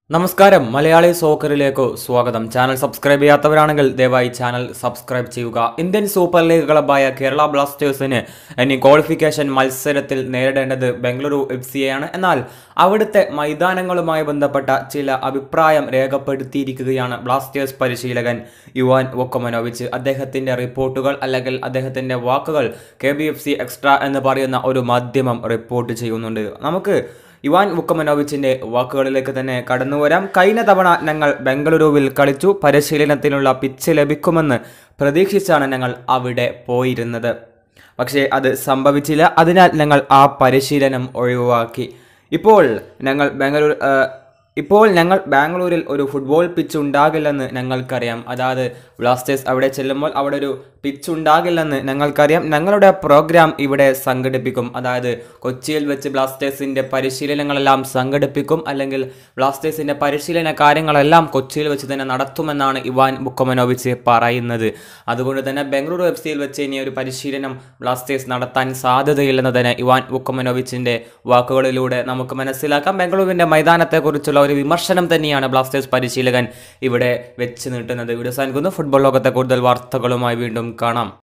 നമസ്കാരം മലയാളി സോക്കറിലേക്ക് സ്വാഗതം channel subscribe ചെയ്യാത്തവരാണെങ്കിൽ ദയവായി ചാനൽ സബ്സ്ക്രൈബ് ചെയ്യുക ഇന്ത്യൻ സൂപ്പർ ലീഗ് ക്ലബായ കേരള ബ്ലാസ്റ്റേഴ്സിന് ഇനി ക്വാളിഫിക്കേഷൻ മത്സരത്തിൽ നേരിടേണ്ടത് ബംഗളൂരു എഫ് സിയെയാണ് എന്നാൽ അവിടുത്തെ മൈതാനങ്ങളുമായി ബന്ധപ്പെട്ട ചില അഭിപ്രായം രേഖപ്പെടുത്തിയിരിക്കുകയാണ് ബ്ലാസ്റ്റേഴ്സ് പരിശീലകൻ യുവാൻ വൊക്കമനോവിച്ച് അദ്ദേഹത്തിന്റെ റിപ്പോർട്ടുകൾ അല്ലെങ്കിൽ അദ്ദേഹത്തിന്റെ വാക്കുകൾ K B F C extra എന്ന് പറയുന്ന ഒരു മാധ്യമം റിപ്പോർട്ട് ചെയ്യുന്നുണ്ട് നമുക്ക് ഇവാൻ വുക്കമനോവിച്ചിന്റെ വാക്കുകളിലേക്ക് തന്നെ കടന്നു വരാം കഴിഞ്ഞ തവണ ഞങ്ങൾ ബംഗളൂരുവിൽ കളിച്ചു പരിശീലനത്തിനുള്ള പിച്ച് ലഭിക്കുമെന്ന് പ്രതീക്ഷിച്ചാണ് ഞങ്ങൾ അവിടെ പോയിരുന്നത് പക്ഷേ അത് സംഭവിച്ചില്ല അതിനാൽ ഞങ്ങൾ ആ പരിശീലനം ഒഴിവാക്കി ഇപ്പോൾ ഞങ്ങൾ ബാംഗ്ലൂർ ആ, ഇപ്പോൾ ഞങ്ങൾ ബാംഗ്ലൂരിൽ ഒരു ഫുട്ബോൾ പിച്ച് ഉണ്ടാകില്ലെന്ന് ഞങ്ങൾക്കറിയാം അതായത് ബ്ലാസ്റ്റേഴ്സ് അവിടെ ചെല്ലുമ്പോൾ അവിടെ ഒരു പിച്ച് ഉണ്ടാകില്ലെന്ന് ഞങ്ങൾക്കറിയാം ഞങ്ങളുടെ പ്രോഗ്രാം ഇവിടെ സംഘടിപ്പിക്കും അതായത് കൊച്ചിയിൽ വെച്ച് ബ്ലാസ്റ്റേഴ്സിന്റെ പരിശീലനങ്ങളെല്ലാം സംഘടിപ്പിക്കും അല്ലെങ്കിൽ ബ്ലാസ്റ്റേഴ്സിന്റെ പരിശീലന കാര്യങ്ങളെല്ലാം കൊച്ചിയിൽ വെച്ച് തന്നെ നടത്തുമെന്നാണ് ഇവാൻ ബുക്കമനോവിച്ച് പറയുന്നത് അതുകൊണ്ട് തന്നെ ബംഗളൂരു എഫ് സിയിൽ വെച്ച് ഇനി ഒരു പരിശീലനം ബ്ലാസ്റ്റേഴ്സ് നടത്താൻ സാധ്യതയില്ലെന്ന് തന്നെ ഇവാൻ ബുക്കമനോവിച്ചിന്റെ വാക്കുകളിലൂടെ നമുക്ക് മനസ്സിലാക്കാം ബംഗളൂരുവിന്റെ മൈതാനത്തെക്കുറിച്ചുള്ള ഒരു വിമർശനം തന്നെയാണ് ബ്ലാസ്റ്റേഴ്സ് പരിശീലകൻ ഇവിടെ വെച്ച് നീട്ടുന്നത് വീഡിയോ സാധിക്കുന്നു ഫുട്ബോൾ ലോകത്തെ കൂടുതൽ വാർത്തകളുമായി വീണ്ടും കാണാം